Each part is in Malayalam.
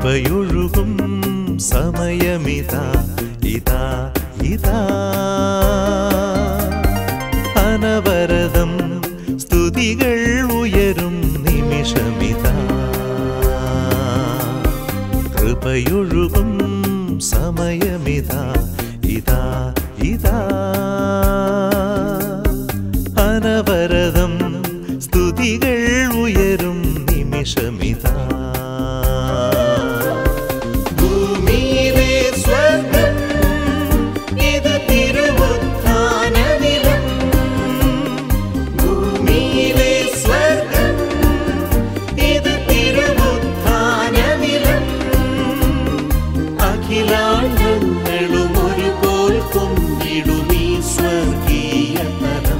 കൃപയൊഴുകും സമയമിതാ ഇതാ ഇതാ അനവരതം സ്തുതികൾ ഉയരും നിമിഷമിതാ കൃപയൊഴുകും സമയമിതാ ഇതാ ഇതാ അനവരതം സ്തുതികൾ ഉയരും നിമിഷമിതാ ഭൂമിയിലെ സ്വർഗം ഇത് തിരുവുത്ഥാനനിലം ഭൂമിയിലെ സ്വർഗം ഇത് തിരുവുത്ഥാനനിലം അഖിലാണ്ടങ്ങളും ഒരുപോൽ കൊണ്ടിടുമീ സ്വർഗീയ തലം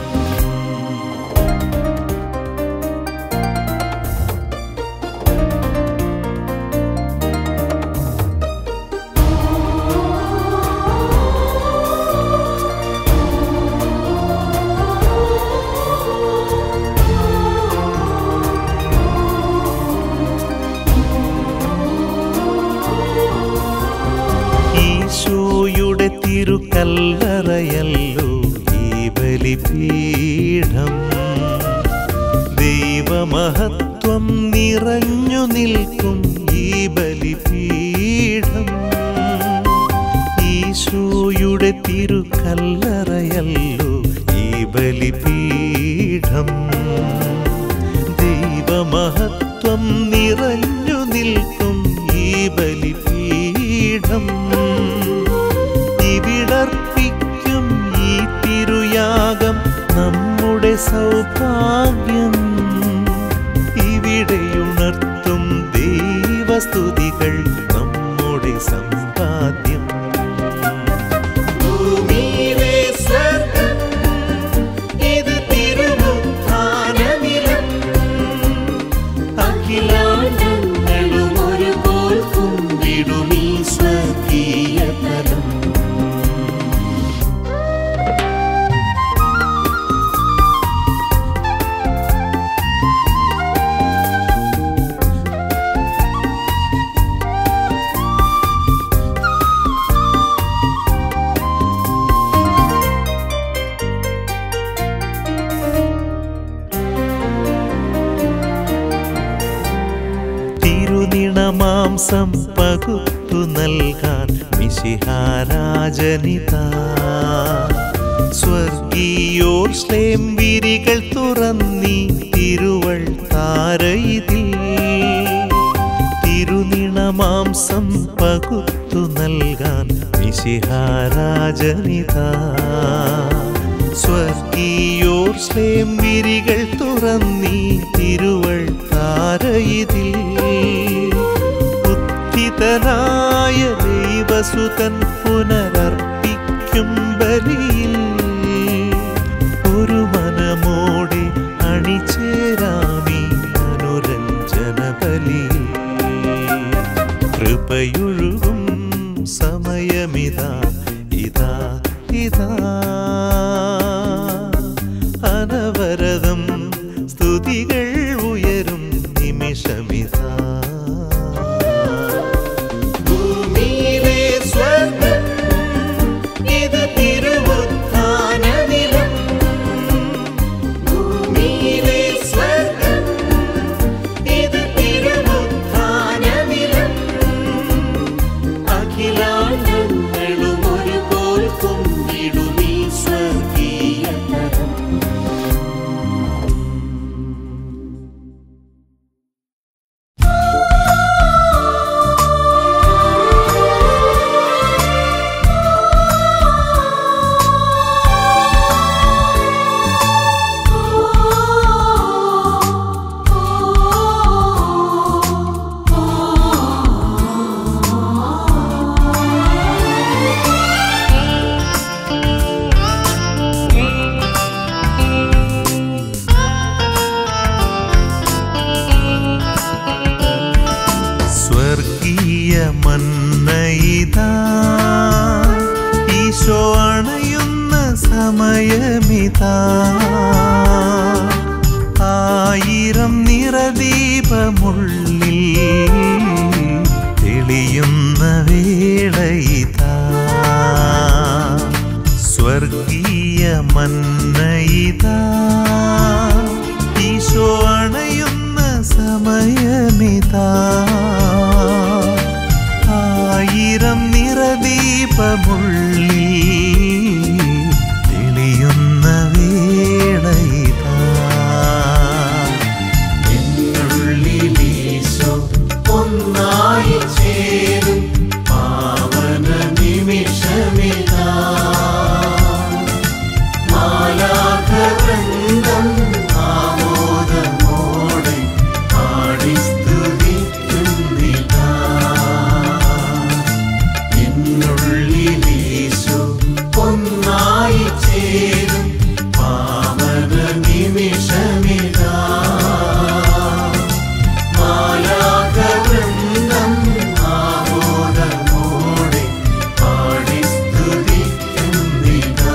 ഈശോയുടെ തിരുക്കല്ലറയല്ലോ ഈ ബലിപീഠം ദൈവമഹത്വം നിറഞ്ഞു നിൽക്കും ഈ ബലിപീഠം ഈശോയുടെ തിരുക്കല്ലറയല്ലോ ഈ ബലിപീഠം ദൈവമഹത്വം നിറഞ്ഞു നിൽക്കും ഈ ബലിപീഠം ഇവിടർപ്പിക്കും ഈ തിരുയാഗം നമ്മുടെ സൗഭാഗ്യം ഇവിടെയുണർത്തും ദൈവസ്തുതികൾ നമ്മുടെ സമ്പാദ്യം ഭൂമിയിലെ സ്വർഗം ഇത് തിരുവുത്ഥാനനിലം അഖിലാണ്ടങ്ങളും ഒരുപോൽ കുമ്പിടുമീ സ്വർഗീയ തലം തിരുനിണമാംസം പകുത്തു നൽകാൻ മിശിഹാരാജനിത സ്വർഗീയോർശ്ലേം വിരികൾ തുറന്നീ തിരുവൾ താരയിതിൽ തിരുനിണമാംസം പകുത്തു നൽകാൻ മിശിഹാരാജനിത സ്വർഗീയോർശ്ലേം വിരികൾ തുറന്നീ തിരുവൾ താരയിതിൽ ഉത്ഥിതനായ ദൈവസുതൻ പുനരർപ്പിക്കും ബലിയിൽ ഒരു മനമോടെ അണിചേരാമി അനുരഞ്ജന ബലിയിൽ കൃപയൊഴുകും സമയമിതാ ഇതാ ഇതാ അനവരതം സ്തുതികൾ ഉയരും നിമിഷമിതാ ഭൂമിയിലെ സ്വർഗം ഇത് തിരുവുത്ഥാനനിലം ഭൂമിയിലെ സ്വർഗം ഇത് തിരുവുത്ഥാനനിലം അഖിലാണ്ടങ്ങളും ഒരുപോൽ കൊണ്ടിടുമീ സ്വർഗീയ തലം സ്വർഗീയ മന്നയിതാ ഈശോ അണയുന്ന സമയമിതാ ആയിരം നിറദീപമുള്ളിൽ നിമിഷമിതാ മാലാകവൃന്ദം ആമോദമോടെ പാടി സ്തുതിക്കുന്നിതാ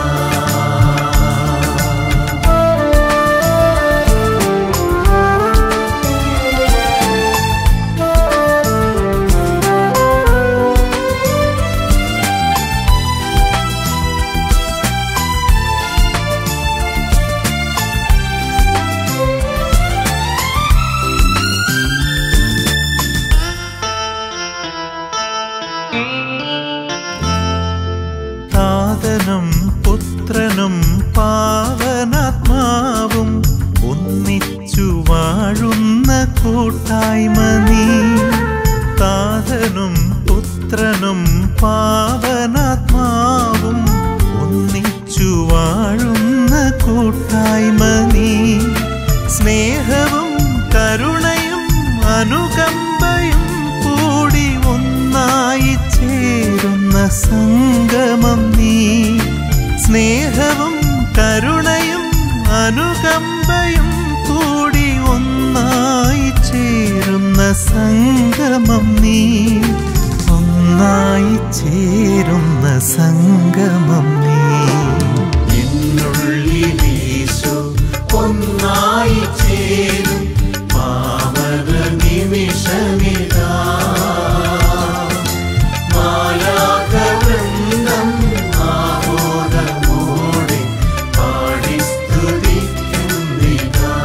താതനും പുത്രനും പാവനാത്മാവും ഒന്നിച്ചു വാഴുന്ന കൂട്ടായ്മ നീ താതനും പുത്രനും പാവനാത്മാവും ഒന്നിച്ചു വാഴുന്ന കൂട്ടായ്മ നീ സ്നേഹവും കരുണയും അനുകമ്പയും കൂടി ഒന്നായി ചേരുന്ന സംഗമം നീ സ്നേഹവും കരുണയും അനുകമ്പയും കൂടി ഒന്നായി ചേരുന്ന സംഗമം നീ ഒന്നായി ചേരുന്ന സംഗമം നീ എന്നുള്ളിലീശോ ഒന്നായി ചേരും പാവന നിമിഷമിതാ മാലാകവൃന്ദം ആമോദമോടെ പാടി സ്തുതിക്കുന്നിതാ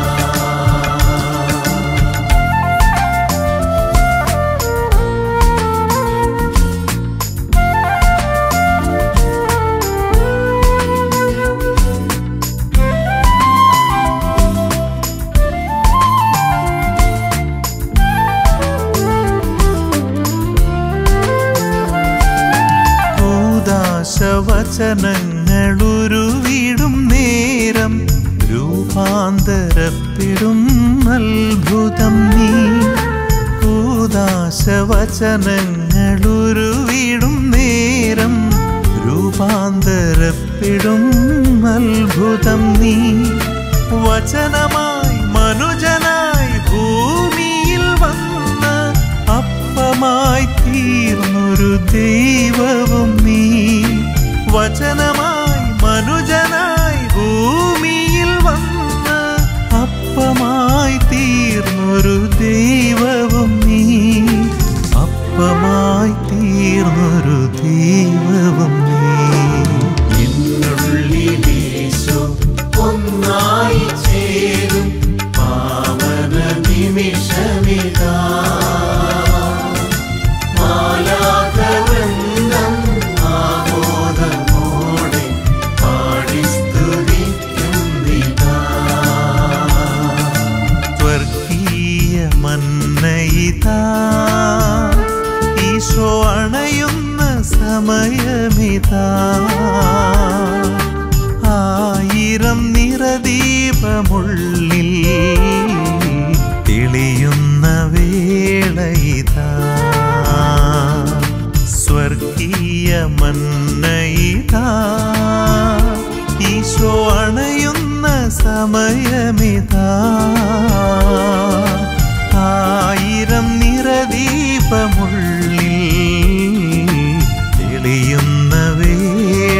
വചനങ്ങളുരുവിടും നേരം രൂപാന്തരപ്പെടും അത്ഭുതം നീ കൂദാശവചനങ്ങളുരുവിടും നേരം രൂപാന്തരപ്പെടും അത്ഭുതം നീ വചനമായി മനുജനായി ഭൂമിയിൽ വന്ന് അപ്പമായി തീർന്നൊരു ദൈവവും നീ വചനമായി മനുജനായി ഭൂമിയിൽ വന്ന് അപ്പമായി തീർന്നൊരു ദൈവവും നീ അപ്പമായി തീർന്നൊരു ദൈവവും നീ എന്നുള്ളിലീശോ ഒന്നായി ചേരും പാവന നിമിഷമിതാ മാലാകവൃന്ദം ആമോദമോടെ പാടി സ്തുതിക്കുന്നിതാ സ്വർഗീയ മന്നയിതാ ഈശോ അണയുന്ന സമയമിതാ ആയിരം നിറദീപമുള്ളിൽ തെളിയുന്ന വേളയിതാ സ്വർഗീയ മന്നയിതാ ഈശോ അണയുന്ന സമയമിതാ ആയിരം നിറദീപമുള്ളിൽ തെളിയുന്ന വേളയിതാ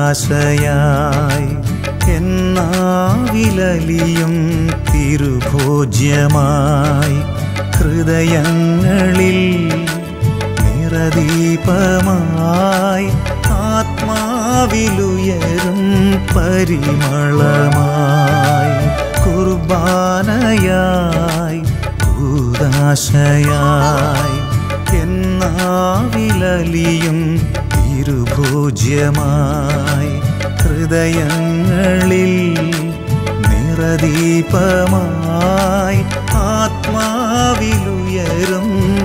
കൂതാശയായി എന്നാവിലലിയും തിരുഭോജ്യമായി ഹൃദയങ്ങളിൽ നിറദീപമായി ആത്മാവിലുയരും പരിമളമായി കുർബാനയായി കൂതാശയായി എന്നാവിലലിയും തിരുഭോജ്യമായി ഹൃദയങ്ങളിൽ നിറദീപമായി ആത്മാവിലുയരും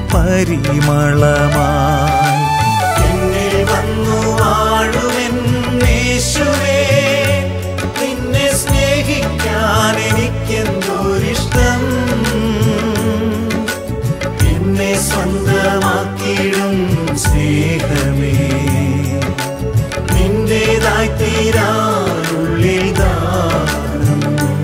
പരിമളമായി എന്നിൽ വന്നു വാഴുമെൻ യേശുവേ നിന്നെ സ്നേഹിക്കാൻ എനിക്കെന്തോരിഷ്ടം എന്നെ സ്വന്തമാക്കിയിടും സ്നേഹമേ നിന്റേതായി തീരാനുള്ളിൽ ദാനം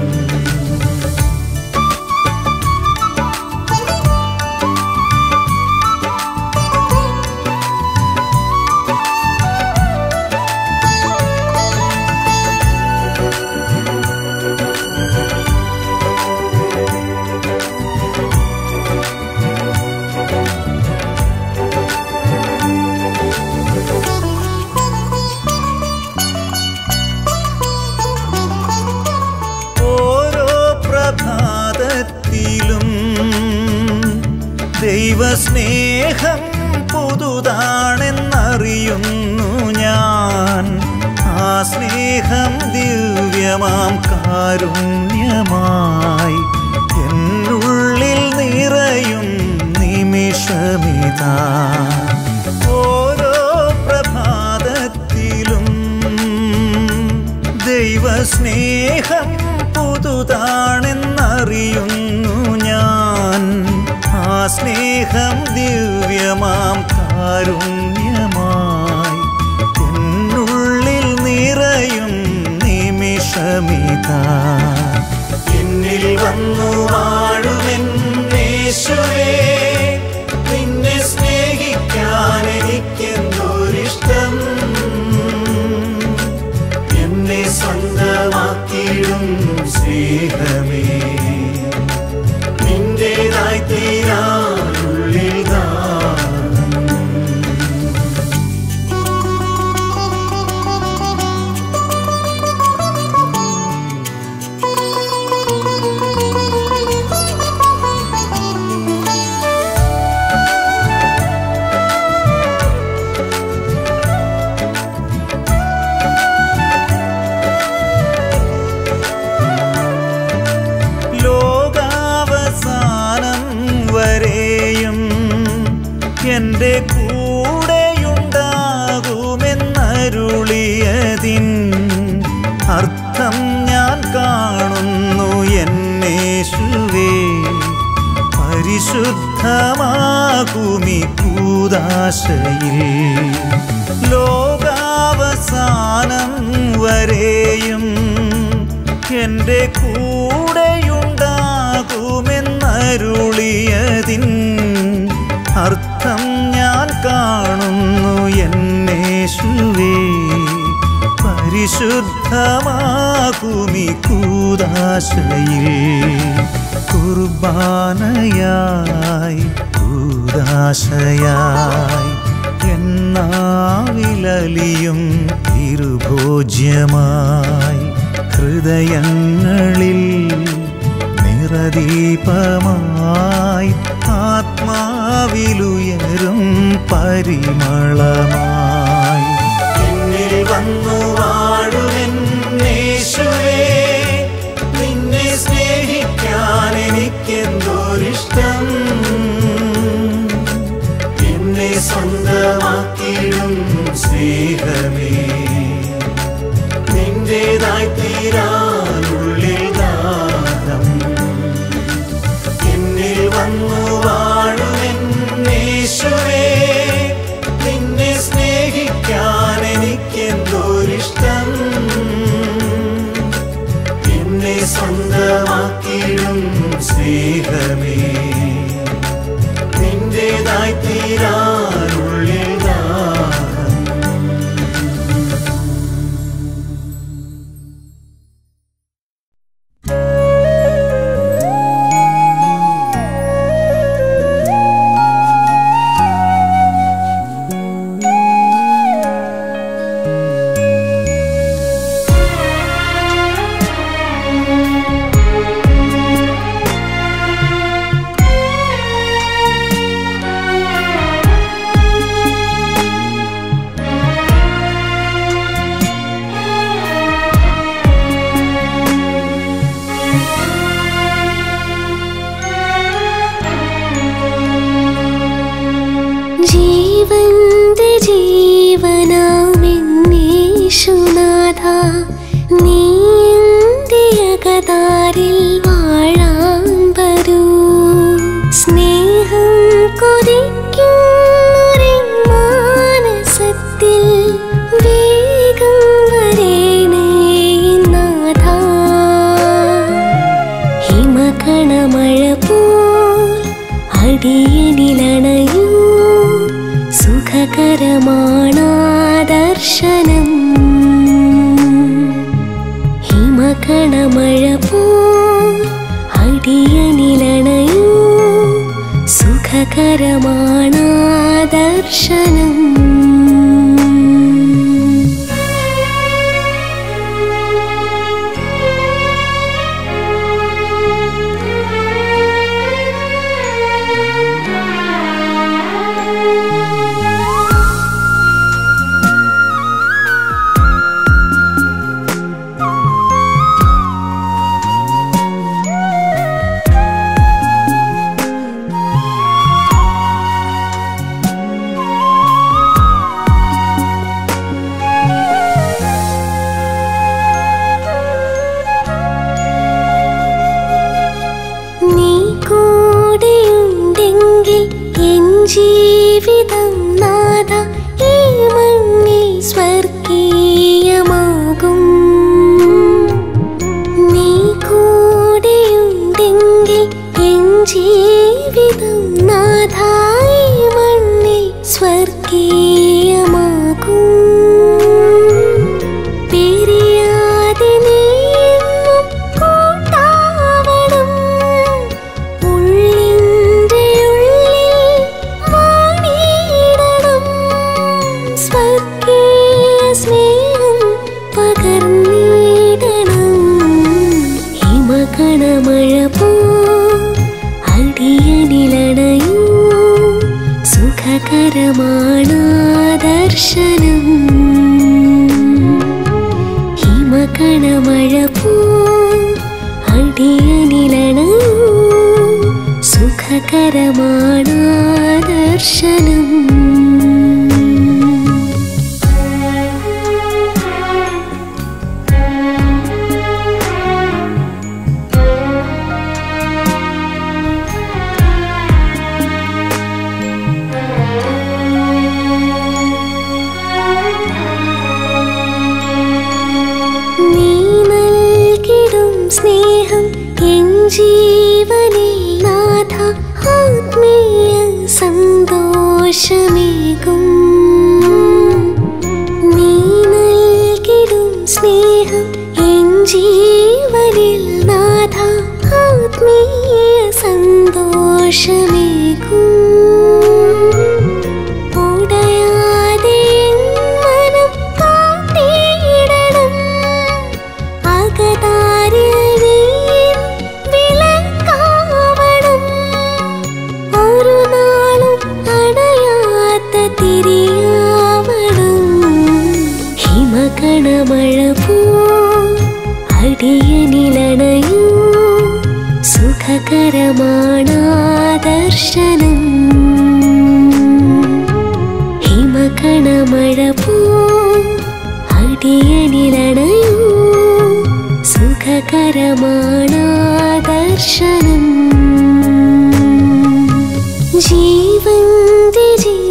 ഓരോ പ്രഭാതത്തിലും ദൈവസ്നേഹം പുതുതാണെന്നറിയുന്നു ഞാൻ ആ സ്നേഹം ദിവ്യമാം കാരുണ്യമായി എന്നുള്ളിൽ നിറയും നിമിഷമിതാ ഓരോ പ്രഭാതത്തിലും ദൈവസ്നേഹം പുതുതാണെന്നറിയുന്നു ഞാൻ ആ സ്നേഹം ദിവ്യമാം കാരുണ്യമായി എന്നുള്ളിൽ നിറയും നിമിഷമിതാ എന്നിൽ വന്നു വാഴുമെൻ യേശുവേ നിന്നെ സ്നേഹിക്കാൻ എനിക്കെന്തോരിഷ്ടം എന്നെ സ്വന്തമാക്കിയിടും സ്നേഹമേ നിന്റേതായി തീരാനുള്ളിൽ ദാനം ലോകാവസാനം വരെയും എൻ്റെ കൂടെയുണ്ടാകുമെന്നരുളിയതിൻ അർത്ഥം ഞാൻ കാണുന്നു എന്നേശുവേ പരിശുദ്ധമാകുമി കൂതാശയിൽ ലോകാവസാനം വരെയും എൻ്റെ കൂടെയുണ്ടാകുമെന്നരുളിയതിൻ അർത്ഥം ഞാൻ കാണുന്നു എന്നേശുവേ പരിശുദ്ധമാകുമി കൂതാശയിൽ കുർബാനയായി കൂതാശയായി എന്നാവിലലിയും തിരുഭോജ്യമായി ഹൃദയങ്ങളിൽ നിറദീപമായി ആത്മാവിലുയരും പരിമളമായി എന്നിൽ വന്നു വാഴുമെൻ യേശുവേ നിന്നെ സ്നേഹിക്കാൻ എനിക്കെന്തോരിഷ്ടം എന്നെ സ്വന്തമാക്കിയിടും സ്നേഹമേ നിന്റേതായി തീരാനുള്ളിൽ ദാനം എന്നിൽ വന്നു വാഴുമെൻ യേശുവേ നിന്നെ സ്നേഹിക്കാൻ എനിക്കെന്തോരിഷ്ടം എന്നെ സ്വന്തമാക്കിയിടും സ്നേഹമേ നിന്റേതായി തീരാനുള്ളിൽ ദാനം നാഥ നീ എൻ്റെ അകതാരിൽ വാഴാൻ വരൂ സ്നേഹം കൊതിക്കുന്നൊരു മാനസത്തിൽ വേഗം വരേണേ നാഥ ഹിമകണമഴ പോൽ അടിയനിലണയൂ സുഖകരമാണാ ദർശനം ഹിമകണമഴ പോൽ അടിയനിലണയൂ സുഖകരമാണാ ദർശനം നീ കൂടെയുണ്ടെങ്കിൽ എൻ ജീവിതം നാഥ ഈ മണ്ണിൽ സ്വർഗീയമാകും നീ കൂടെയുണ്ടെങ്കിൽ എൻ ജീവിതം നാഥ ഈ മണ്ണിൽ സ്വർഗീയമാകും പിരിയാതെ നീയെന്നും കൂട്ടാവണം ഉള്ളിൻ്റെ ഉള്ളിൽ വാണിടണം സ്വർഗീയ സ്നേഹം പകർന്നിടണം ഹിമകണമഴ പോ അടിയനിലണയൂ സുഖകരമാണ് ദർശനം ഹിമകണമഴ പോ അടിയനിലണയൂ സുഖകരമാണ് ദർശനം നീ നൽകിടും സ്നേഹം എൻ ജീവനിൽ നാഥ ആത്മീയ സന്തോഷമേകും നീ നൽകിടും സ്നേഹം എൻ ജീവനിൽ നാഥ ആത്മീയ സന്തോഷമേകും ഉടയാതെ എൻ മനം കാത്തിടണം അകതാരിൽ നീ വിളക്കാവണം ഒരു നാളും അണയാത്ത തിരിയാവണം ഹിമകണമഴ പോ അടിയനിലണയൂ സുഖകരമാണ് ദർശനം ഹിമകണമഴ പോ അടിയനിലണയൂ സുഖകരമാണ് ദർശനം ജീവന്റെ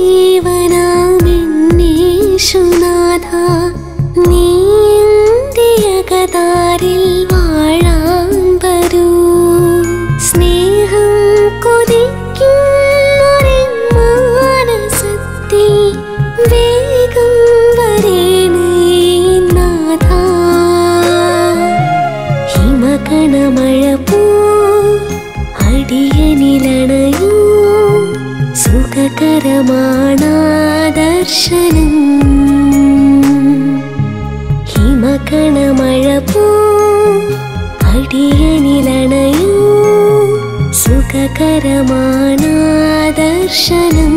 ജീവനാമെന്നേശുനാഥ നീ എൻ്റെ അകതാരിൽ വാഴാൻ വരൂ സ്നേഹം കൊതിക്കുന്നൊരു മാനസത്തിൽ വേഗം വരേണേ നാഥ ഹിമകണമഴ പോ അടിയനിലണയൂ സുഖകരമാണ് ദർശനം ഹിമകണമഴ പോ അടിയനിലണയൂ സുഖകരമാണ് ദർശനം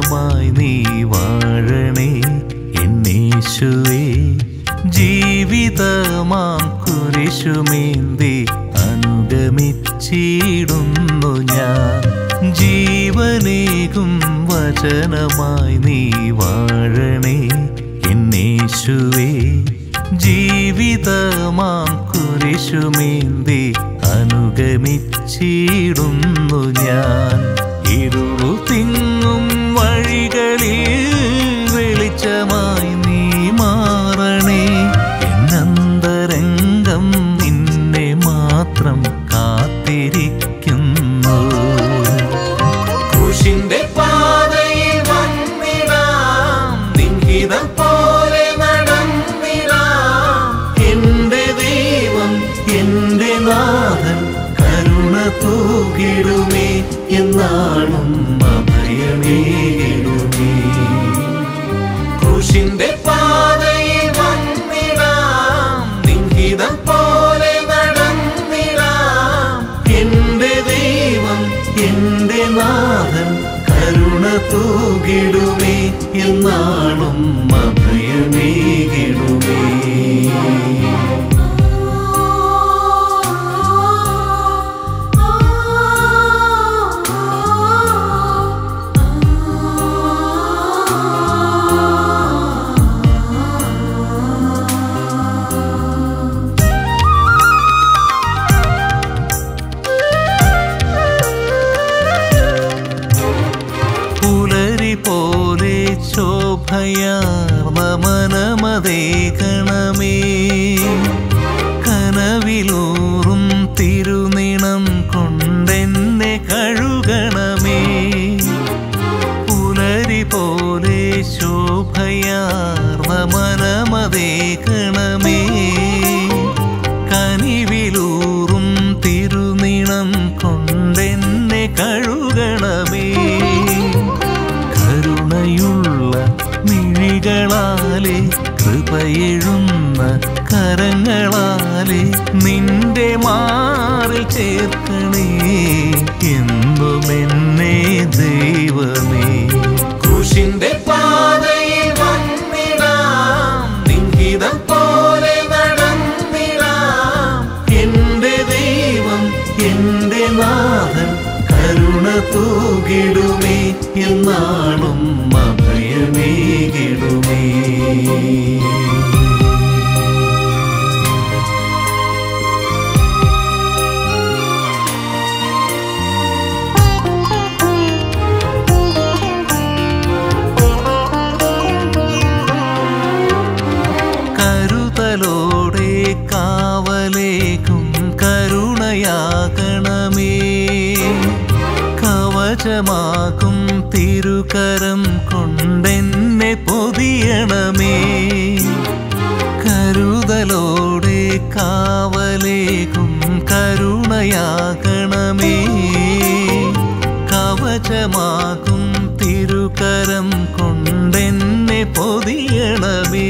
വചനമായി നീ വാഴണേ എന്നേശുവേ ജീവിതമാം കുരിശുമേന്തി അനുഗമിച്ചിടുന്നു ഞാൻ ജീവനേകും വചനമായി നീ വാഴണേ എന്നേശുവേ ജീവിതമാം കുരിശുമേന്തി അനുഗമിച്ചിടുന്നു ഞാൻ ഇരുളു തിങ്ങും വഴികളിൽ വെളിച്ചമായി നീ മാറണേ എന്നന്തരംഗം നിന്നെ മാത്രം കാത്തിരിക്കുന്നു ക്രൂശിന്റെ പാതയിൽ വന്നിടാം നിൻഹിതം പോലെ നടന്നിടാം എന്റെ ദൈവം എന്റെ നാഥൻ കരുണ തൂകിടുമേ എന്നാണും അഭയമേകിടുമേ ക്രൂശിന്റെ പാതയിൽ വന്നിടാം നിൻഹിതം പോലെ നടന്നിടാം എന്റെ ദൈവം എന്റെ നാഥൻ കരുണ തൂകിടുമേ എന്നാണും അഭയമേകിടുമേ പുലരി പോലെ ശോഭയാർന്ന മനമതേകണമേ കനവിലൂറും തിരുനിണം കൊണ്ടെന്നെ കഴുകണമേ പുലരി പോലെ ശോഭയാർന്ന മനമതേകണമേ കനിവിലൂറും തിരുനിണം കൊണ്ടെന്നെ കഴുകണമേ കരുണയുള്ള മിഴികളാലെ കൃപയെഴുന്ന കരങ്ങളാലെ നിന്റെ മാറിൽ ചേർക്കണേ എന്നും എന്നെ ദൈവമേ ക്രൂശിന്റെ പാതയിൽ വന്നിടാം നിൻഹിതം പോലെ നടന്നിടാം എന്റെ ദൈവം എന്റെ നാഥൻ കരുണ തൂകിടുമേ എന്നാണും അഭയമേകിടുമേ കരുതലോടെ കാവലേക്കും കരുണയാകണമേ കവചമാകും തിരുകരം കൊണ്ടെന്നെ പൊതിയണമേ കരുതലോടെ കാവലേക്കും കരുണയാകണമേ കവചമാകും തിരുകരം കൊണ്ടെന്നെ പൊതിയണമേ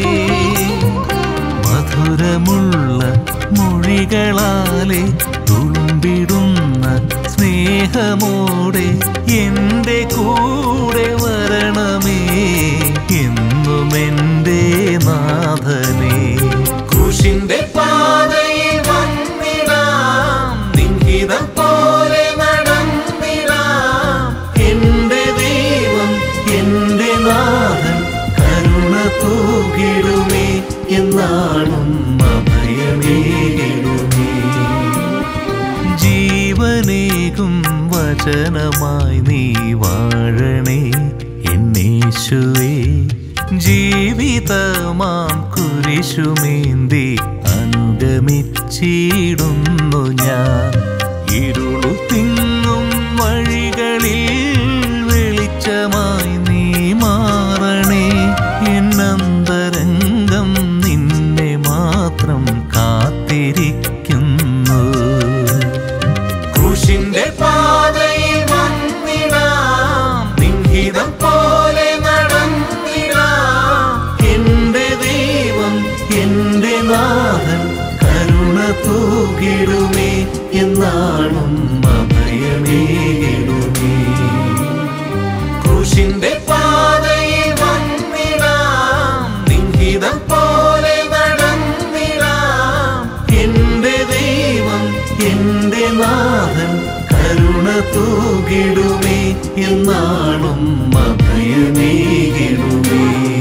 മധുരമുള്ള മൊഴികളാലെ തുളുമ്പിടുന്ന സ്നേഹമോടെ എൻ്റെ കൂടെ വരണമേ എന്നും എൻ്റെ നാഥനേ ക്രൂശിന്റെ പാതയിൽ വന്നിടാം നിൻഹിതം പോലെ നടന്നിടാം എന്റെ ദൈവം എന്റെ നാഥൻ കരുണ തൂകിടുമേ എന്നാണും അഭയമേകിടുമേ ജീവനേകും വചനമായി നീ വാഴണേ എന്നേശുവേ ജീവിതമാം കുരിശുമേന്തി അനുഗമിച്ചിടുന്നു ഞാൻ ഇരുളു തിങ്ങും വഴികളിൽ വെളിച്ചമായി നീ മാറണേ എന്നന്തരംഗം നിന്നെ മാത്രം കാത്തിരിക്കുന്നു ക്രൂശിന്റെ പാതയിൽ വന്നിടാം നിൻഹിതം പോലെ നടന്നിടാം എന്റെ ദൈവം എന്റെ നാഥൻ കരുണ തൂകിടുമേ എന്നാണും തൂകിടുമേ എന്നാളും അഭയമേകിടുമേ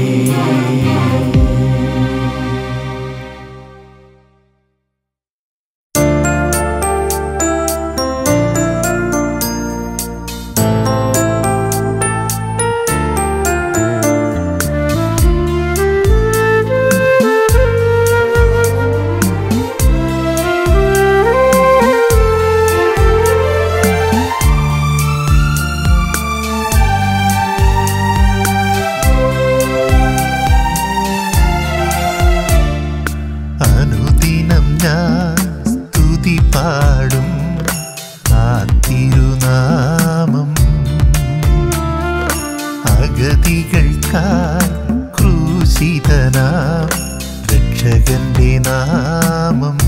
അനുദിനം ഞാൻ സ്തുതി പാടും ആ തിരുനാമം അഗതികൾക്കായി ക്രൂശിതനാം രക്ഷകന്റെ നാമം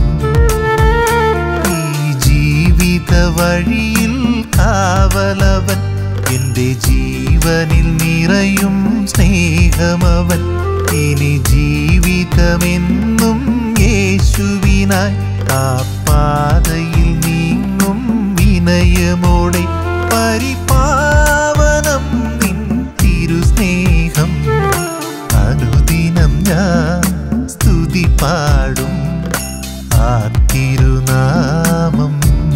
ഈ ജീവിത വഴിയിൽ കാവലവൻ എന്റെ ജീവനിൽ നിറയും സ്നേഹമവൻ ഇനി ജീവിതമെന്നും യേശുവിനായി ആ പാതയിൽ നീങ്ങും വിനയമോടെ പരിപാവനം നിൻ തിരുസ്നേഹം അനുദിനം ഞാൻ സ്തുതി പാടും ആ തിരുനാമം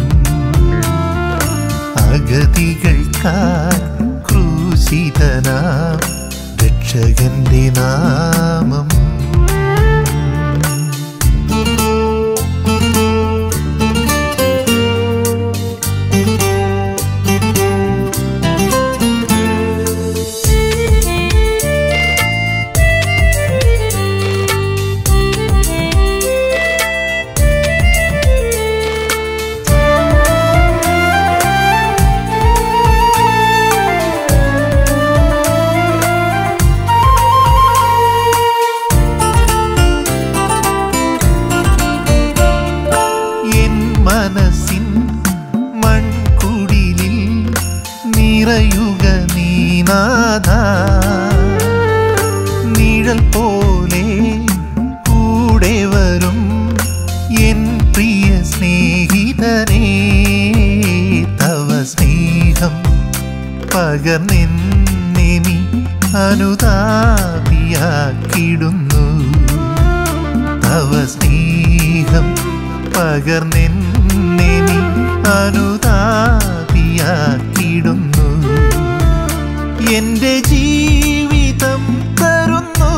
അഗതികൾക്കായി ക്രൂശിതനാം രക്ഷകന്റെ നാമം എൻ മനസ്സിൻ മൺകുടിലിൽ നിറയുക നീനാഥ നിഴൽ പോലെ കൂടെ വരും എൻ പ്രിയ സ്നേഹിതനേ തവ സ്നേഹം പകർന്നെന്നെ നീ അനുതാപിയാക്കിടുന്നു തവ സ്നേഹം പകർന്നെന്നെ നീ അനുതാപിയാക്കിടുന്നു എന്റെ ജീവിതം തരുന്നു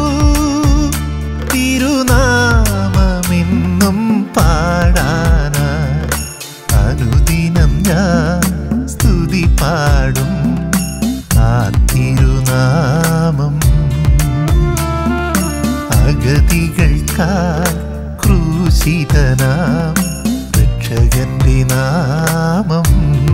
തിരുനാമമെന്നും പാടാനാ അനുദിനം ഞാൻ സ്തുതി പാടും ആ തിരുനാമം അഗതികൾക്കായി ക്രൂശിതനാം രക്ഷകന്റെ നാമം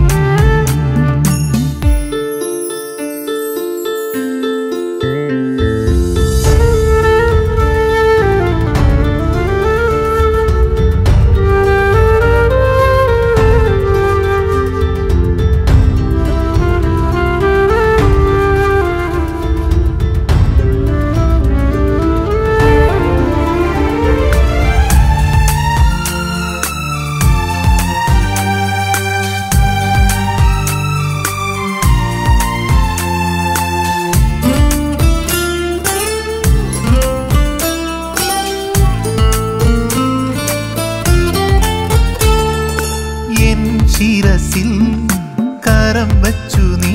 എൻ ശിരസിൽ കരം വച്ചു നീ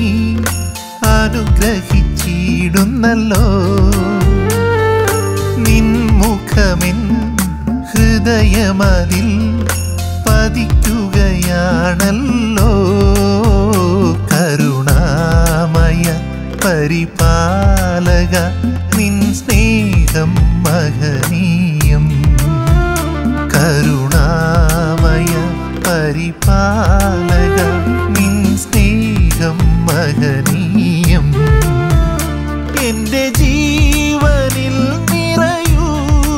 അനുഗ്രഹിച്ചിടുന്നല്ലോ നിൻമുഖമെൻ ഹൃദയമതിൽ പതിക്കുകയാണല്ലോ കരുണാമയ പരിപാലക നിൻ സ്നേഹം മഹനീയം കരുണാമയ പരിപാലക നിൻ സ്നേഹം മഹനീയം എന്റെ ജീവനിൽ നിറയൂ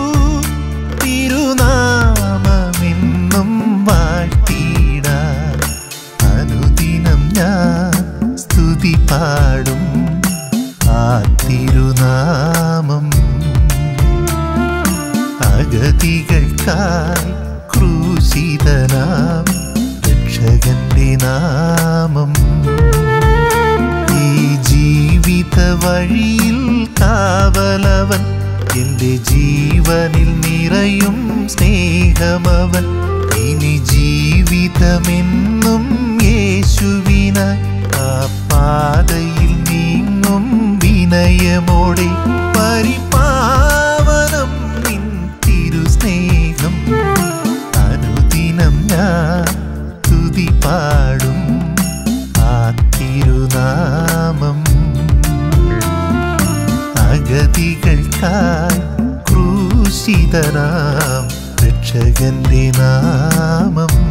തിരുനാമമെന്നും വാഴ്ത്തിട അനുദിനം ഞാൻ സ്തുതി പാടും ആ തിരുനാമം അഗതികൾക്കായി ക്രൂശിതനാം രക്ഷ രക്ഷകന്റെ നാമം ഈ ജീവിത വഴിയിൽ കാവലവൻ എൻ്റെ ജീവനിൽ നിറയും സ്നേഹമവൻ ഇനി ജീവിതമെന്നും യേശുവിനായി ആ പാതയിൽ നീങ്ങും വിനയമോടെ പരിപാവനം നിൻ തിരുസ്നേഹം അനുദിനം ഞാൻ തുതി പാടും ആ തിരുനാമം അഗതികൾക്കായി ക്രൂശിതനാം രക്ഷകന്റെ നാമം